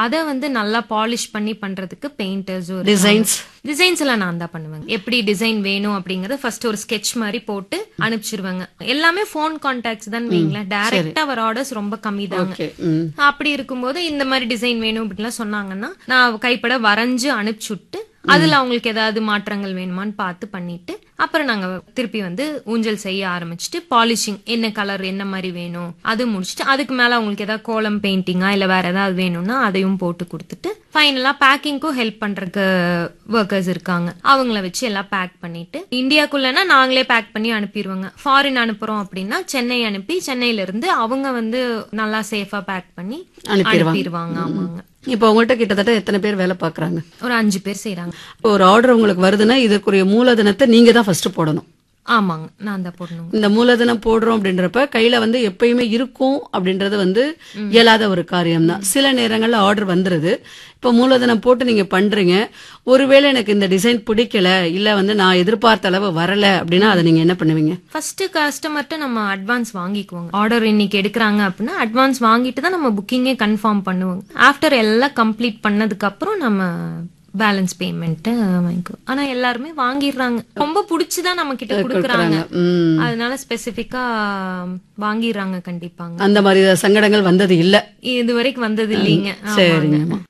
அதை வந்து நல்லா பாலிஷ் பண்ணி பண்றதுக்கு பெயிண்டர்ஸ் டிசைன்ஸ் டிசைன்ஸ் எல்லாம் நான் தான் பண்ணுவேங்க எப்படி டிசைன் வேணும் அப்படிங்கறத ஃபர்ஸ்ட் ஒரு ஸ்கெட்ச் மாதிரி போட்டு அனுப்பிச்சிருவாங்க எல்லாமே ஃபோன் கான்டாக்ட்ஸ் தான் வைங்களேன் டைரக்டா வர ஆர்டர்ஸ் ரொம்ப கம்மி தாங்க ஓகே ம் அப்படி இருக்கும்போது இந்த மாதிரி டிசைன் வேணும் அப்படின்லாம் சொன்னாங்கன்னா நான் கைப்பட வரைஞ்சு அனுப்பிச்சு விட்டு அதுல அவங்களுக்கு ஏதாவது மாற்றங்கள் வேணுமான்னு பார்த்து பண்ணிட்டு அப்புறம் நாங்க திருப்பி வந்து ஊஞ்சல் செய்ய ஆரம்பிச்சுட்டு பாலிஷிங் என்ன கலர் என்ன மாதிரி வேணும் அது முடிச்சுட்டு அதுக்கு மேல அவங்களுக்கு ஏதாவது கோலம் பெயிண்டிங்கா இல்ல வேற ஏதாவது வேணும்னா அதையும் போட்டு கொடுத்துட்டு ஃபைனலா பேக்கிங்க்கும் ஹெல்ப் பண்றதுக்கு ஒர்க்கர்ஸ் இருக்காங்க அவங்கள வச்சு எல்லாம் பேக் பண்ணிட்டு இந்தியாக்குள்ளனா நாங்களே பேக் பண்ணி அனுப்பிடுவோங்க ஃபாரின் அனுப்புறோம் அப்படின்னா சென்னை அனுப்பி சென்னையில இருந்து அவங்க வந்து நல்லா சேஃபா பேக் பண்ணி அனுப்பிடுவாங்க. அனுப்பிடுவாங்க ஆமாங்க இப்போ உங்கள்கிட்ட கிட்டத்தட்ட எத்தனை பேர் வேலை பார்க்கறாங்க ஒரு அஞ்சு பேர் செய்றாங்க இப்போ ஒரு ஆர்டர் உங்களுக்கு வருதுன்னா இதற்குரிய மூலதனத்தை நீங்க தான் ஃபர்ஸ்ட் போடணும் ஆமாங்க நான் தான் போடணும் இந்த மூலதனம் போடுறோம் அப்படின்றப்ப கையில வந்து எப்பயுமே இருக்கும் அப்படின்றது வந்து இயலாத ஒரு காரியம் தான் சில நேரங்கள்ல ஆர்டர் வந்துருது இப்போ மூலதனம் போட்டு நீங்க பண்றீங்க ஒருவேளை எனக்கு இந்த டிசைன் பிடிக்கல இல்ல வந்து நான் எதிர்பார்த்த அளவு வரல அப்படின்னா அதை நீங்க என்ன பண்ணுவீங்க ஃபர்ஸ்ட் கஸ்டமர்கிட்ட நம்ம அட்வான்ஸ் வாங்கிக்குவோங்க ஆர்டர் இன்னைக்கு எடுக்கிறாங்க அப்படின்னா அட்வான்ஸ் வாங்கிட்டு தான் நம்ம புக்கிங்கே கன்ஃபார்ம் பண்ணுவோங்க ஆஃப்டர் எல்லாம் கம்ப்ளீட் பண்ணதுக்கு அப்புறம் நம்ம பேலன்ஸ் பேமெண்ட் வாங்கிக்குவோம் ஆனா எல்லாருமே வாங்கிடுறாங்க ரொம்ப பிடிச்சுதான் நம்ம கிட்ட கொடுக்குறாங்க ம். அதனால ஸ்பெசிபிக்கா வாங்கிடுறாங்க கண்டிப்பாங்க அந்த மாதிரி சங்கடங்கள் வந்தது இல்ல இது வரைக்கும் வந்தது இல்லைங்க ஆமாங்க. சரிங்கம்மா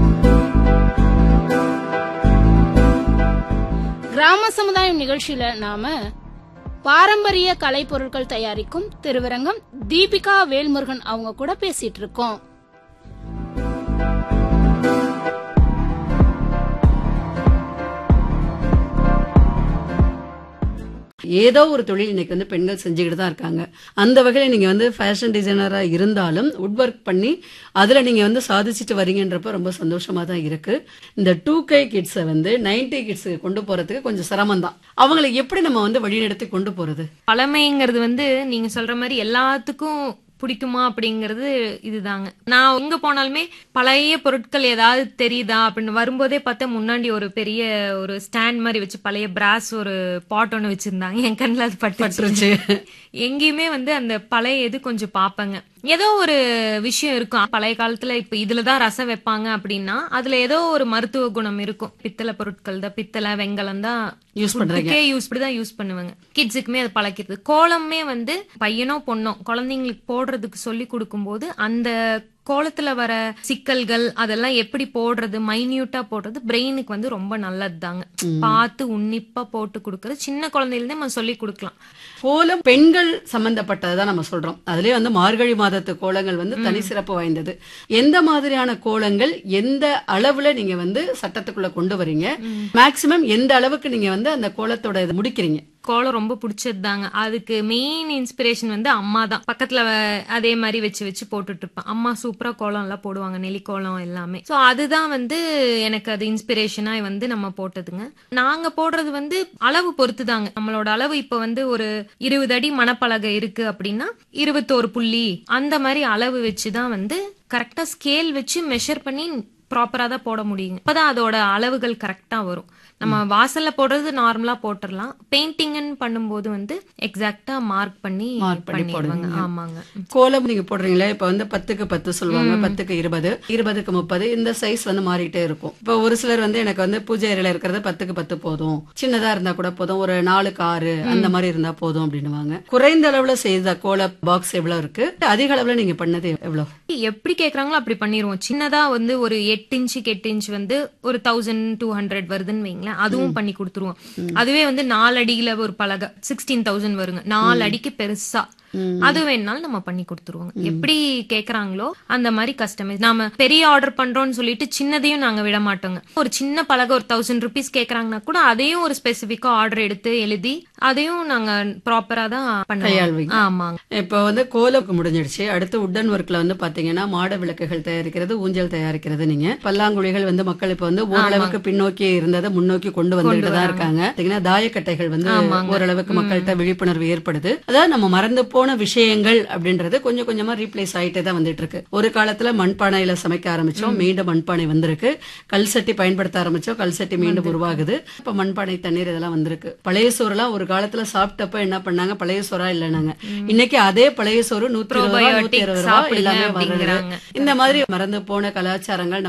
கிராம சமுதாயம் நிகழ்ச்சியில நாம பாரம்பரிய கலைப்பொருட்கள் தயாரிக்கும் திருவரங்கம் தீபிகா வேல்முருகன் அவங்க கூட பேசிட்டு இருக்கோம் ஏதோ ஒரு தொழில் இன்னைக்கு வந்து பெண்கள் செஞ்சுக்கிட்டு தான் இருக்காங்க அந்த வகையில நீங்க வந்து ஃபேஷன் டிசைனரா இருந்தாலும் உட் ஒர்க் பண்ணி அதுல நீங்க வந்து சாதிச்சுட்டு வரீங்கன்றப்ப ரொம்ப சந்தோஷமா தான் இருக்கு இந்த டூ கே கிட்ஸை வந்து நைன்டி கிட்ஸுக்கு கொண்டு போறதுக்கு கொஞ்சம் சிரமம் தான் அவங்களை எப்படி நம்ம வந்து வழிநடத்தி கொண்டு போறது பழமைங்கிறது வந்து நீங்க சொல்ற மாதிரி எல்லாத்துக்கும் பிடிக்குமா அப்படிங்கிறது இதுதாங்க நான் எங்க போனாலுமே பழைய பொருட்கள் ஏதாவது தெரியுதா அப்படின்னு வரும்போதே பார்த்தா முன்னாடி ஒரு பெரிய ஒரு ஸ்டாண்ட் மாதிரி வச்சு பழைய பிராஸ் ஒரு பாட் ஒன்று வச்சிருந்தாங்க என் கண்ணில் அது பட்டுருச்சு எங்கேயுமே வந்து அந்த பழைய இது கொஞ்சம் பார்ப்பேங்க ஏதோ ஒரு விஷயம் இருக்கும் பழைய காலத்துல இப்ப இதுலதான் ரசம் வைப்பாங்க அப்படின்னா அதுல ஏதோ ஒரு மருத்துவ குணம் இருக்கும் பித்தளை பொருட்கள் தான் பித்தளை வெங்கலம் தான் Use பண்றீங்க. யூஸ் தான் யூஸ் பண்ணுவாங்க கிட்ஸுக்குமே அது பழக்கிறது கோலமே வந்து பையனோ பொண்ணோ குழந்தைங்களுக்கு போடுறதுக்கு சொல்லி கொடுக்கும்போது அந்த கோலத்துல வர சிக்கல்கள் அதெல்லாம் எப்படி போடுறது மைன்யூட்டா போடுறது பிரெயினுக்கு வந்து ரொம்ப நல்லது தாங்க பார்த்து உன்னிப்பா போட்டு கொடுக்கறது சின்ன குழந்தையில நம்ம சொல்லி கொடுக்கலாம் கோலம் பெண்கள் சம்பந்தப்பட்டதுதான் நம்ம சொல்றோம் அதுலயே வந்து மார்கழி மாதத்து கோலங்கள் வந்து தனி சிறப்பு வாய்ந்தது எந்த மாதிரியான கோலங்கள் எந்த அளவுல நீங்க வந்து சட்டத்துக்குள்ள கொண்டு வரீங்க மேக்சிமம் எந்த அளவுக்கு நீங்க வந்து அந்த கோலத்தோட இதை முடிக்கிறீங்க கோலம் ரொம்ப பிடிச்சது தாங்க அதுக்கு மெயின் இன்ஸ்பிரேஷன் வந்து அம்மா தான் பக்கத்துல வ- அதே மாதிரி வச்சு வச்சு போட்டுட்டு இருப்பேன் அம்மா சூப்பரா கோலம் எல்லாம் போடுவாங்க நெலி கோலம் எல்லாமே சோ அதுதான் வந்து எனக்கு அது இன்ஸ்பிரேஷனா வந்து நம்ம போட்டதுங்க நாங்க போடுறது வந்து அளவு பொறுத்து தாங்க நம்மளோட அளவு இப்ப வந்து ஒரு இருபது அடி மணப்பலகை இருக்கு அப்படின்னா இருபத்தோரு புள்ளி அந்த மாதிரி அளவு வச்சுதான் வந்து கரெக்டா ஸ்கேல் வச்சு மெஷர் பண்ணி ப்ராப்பரா தான் போட முடியுங்க அப்பதான் அதோட அளவுகள் கரெக்டா வரும் நம்ம வாசல்ல போடுறது நார்மலா போட்டுடலாம் பெயிண்டிங்னு பண்ணும்போது வந்து எக்ஸாக்டா மார்க் பண்ணி Mark பண்ணி பண்ணிடுவாங்க போடுவீங்க. ஆமாங்க கோலம் நீங்க போடுறீங்களே இப்ப வந்து பத்துக்கு பத்து சொல்லுவாங்க பத்துக்கு இருபது இருபதுக்கு முப்பது இந்த சைஸ் வந்து மாறிட்டே இருக்கும் இப்ப ஒரு சிலர் வந்து எனக்கு வந்து பூஜை அறையில இருக்கிறது பத்துக்கு பத்து போதும் சின்னதா இருந்தா கூட போதும் ஒரு நாலுக்கு ஆறு அந்த மாதிரி இருந்தா போதும் அப்படின்னுவாங்க குறைந்த அளவுல செய்த கோல பாக்ஸ் எவ்வளவு இருக்கு அதிக அளவுல நீங்க பண்ணது எவ்வளவு எப்படி கேக்குறாங்களோ அப்படி பண்ணிருவோம் சின்னதா வந்து ஒரு எட்டு இன்ச்சுக்கு எட்டு இன்ச் வந்து ஒரு தௌசண்ட் டூ ஹண்ட்ரட் வருதுன்னு வைங்களேன் அதுவும் பண்ணி கொடுத்துருவோம் அதுவே வந்து நாலு அடியில ஒரு பலகை சிக்ஸ்டீன் தௌசண்ட் வருங்க நாலு அடிக்கு பெருசா அது வேணாலும் நம்ம பண்ணி கொடுத்துருவோம் எப்படி கேக்குறாங்களோ அந்த மாதிரி கஸ்டமைஸ் நாம பெரிய ஆர்டர் பண்றோம்னு சொல்லிட்டு சின்னதையும் நாங்க விட மாட்டோங்க ஒரு சின்ன பலகை ஒரு தௌசண்ட் ருபீஸ் கேக்குறாங்கன்னா கூட அதையும் ஒரு ஸ்பெசிபிக்கா ஆர்டர் எடுத்து எழுதி அதையும் நாங்க ப்ராப்பரா தான் பண்ணுவோம் கையாள்வீங்க. ஆமாங்க இப்ப வந்து கோலம் முடிஞ்சிடுச்சு அடுத்து உட்டன் ஒர்க்ல வந்து பாத்தீங்கன்னா மாட விளக்குகள் தயாரிக்கிறது ஊஞ்சல் தயாரிக்கிறது நீங்க பல்லாங்குழிகள் வந்து மக்கள் இப்ப வந்து ஓரளவுக்கு பின்னோக்கி இருந்ததை முன்னோக்கி கொண்டு வந்துட்டு தான் இருக்காங்க பாத்தீங்கன்னா தாயக்கட்டைகள் வந்து ஓரளவுக்கு மக்கள்கிட்ட விழிப்புணர்வு ஏற்படுது அதாவது நம்ம மறந்து போன விஷயங்கள் அப்படின்றது கொஞ்சம் கொஞ்சமா ரீப்ளேஸ் ஆயிட்டே தான் வந்துட்டு இருக்கு ஒரு காலத்துல மண்பானையில சமைக்க ஆரம்பிச்சோம் மீண்டும் மண்பானை வந்திருக்கு கல் சட்டி பயன்படுத்த ஆரம்பிச்சோம் கல் சட்டி மீண்டும் உருவாகுது இப்ப மண்பானை தண்ணீர் இதெல்லாம் வந்திருக்கு பழைய சோறுலாம் ஒரு காலத்துல சாப்பிட்டப்ப என்ன பண்ணாங்க பழைய சோறா இல்லைனாங்க இன்னைக்கு அதே பழைய சோறு நூத்தி இருபது ரூபா, நூத்தி Probiotic இருபது ரூபா சாப்பிடுங்க எல்லாமே வருது அப்படிங்கிறாங்க. இந்த மாதிரி மறந்து போன கலாச்சாரங்கள்